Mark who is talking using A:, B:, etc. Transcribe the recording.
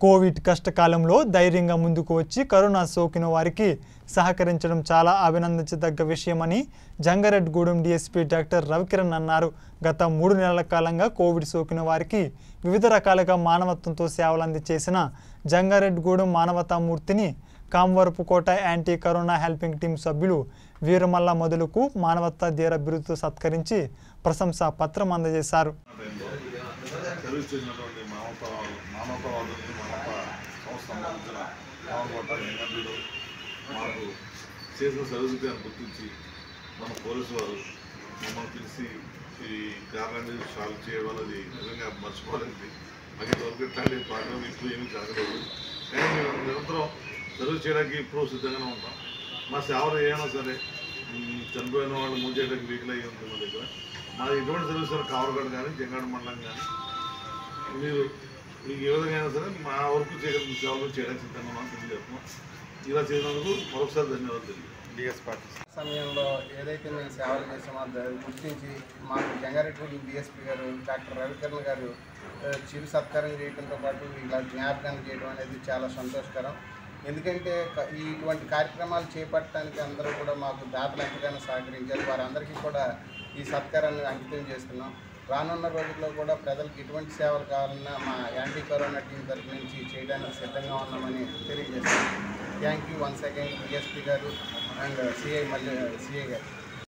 A: Covid కష్టకాలంలో ధైర్యంగా ముందుకు వచ్చి కరోనా సోకిన వారికి సహకరించడం చాలా అభినందించదగ్గ విషయమని జంగారెడ్డిగూడెం డీఎస్పీ డాక్టర్ రవికిరణ్ అన్నారు గత మూడు నెలల కాలంగా కోవిడ్ సోకిన వారికి వివిధ రకాలుగా మానవత్వంతో సేవలు అందించేసిన జంగారెడ్డిగూడెం మానవతామూర్తిని Kamavarapukota anti corona helping team సభ్యులు వీరమల్ల మొదలుకు మానవతా ధీర బిరుదుతో సత్కరించి ప్రశంసా పత్రం అందజేశారు
B: టైంలో సర్వీస్ చేసినటువంటి మానవత మానవతావాదుని మానవత సంస్థ సంబంధించిన కామకోట వెంకటూరు మాకు చేసిన సర్వీస్కి అని గుర్తించి మన పోలీసు వారు మమ్మల్ని పిలిచి ఈ కారణాన్ని సాల్వ్ చేయడం అది నిజంగా మర్చిపోలేదు మాకు వరకు ఇట్లాంటి ప్రాబ్లం ఇప్పుడు ఏమీ జరగలేదు కానీ మేము నిరంతరం సర్వీస్ చేయడానికి ఇప్పుడు సిద్ధంగానే ఉంటాం మా సేవలు ఏమైనా సరే ఈ చనిపోయిన వాళ్ళు మూవ్ చేయడానికి వీక్లు అయ్యి ఉంటుంది మా దగ్గర మా ఎటువంటి సర్వీస్ కావరగడ కానీ జంగాడ మండలం కానీ మీరు మీకు ఏ విధంగా అయినా సరే మా వరకు చేయగలిగిన సేవలు చేయడానికి సిద్ధంగా ఉన్నాం తెలియజేస్తున్నాం ఇలా చేసినందుకు మరొకసారి ధన్యవాదాలు తెలియదు
C: డిఎస్ పార్టీ
D: సమయంలో ఏదైతే మేము సేవలు చేసామో దాన్ని గుర్తించి మాకు జంగారెడ్డి డిఎస్పీ గారు డాక్టర్ రవికరణ్ గారు ఆ, చిరు సత్కారం చేయడంతో పాటు ఇలా జ్ఞాపకాన్ని చేయడం అనేది చాలా సంతోషకరం ఎందుకంటే క- ఈ ఇటువంటి కార్యక్రమాలు చేపట్టడానికి అందరూ కూడా మాకు దాతలు ఎంతగానో సహకరించారు వారందరికీ కూడా ఈ సత్కారాన్ని అంకితం చేస్తున్నాం రానున్న రోజుల్లో కూడా ప్రజలకు ఎటువంటి సేవలు కావాలన్నా మా యాంటీ కరోనా టీం తరఫు నుంచి చేయడానికి సిద్ధంగా ఉన్నామని తెలియజేస్తున్నాం thank you once again DSP గారు అండ్ సిఐ మల్లి సిఐ గారు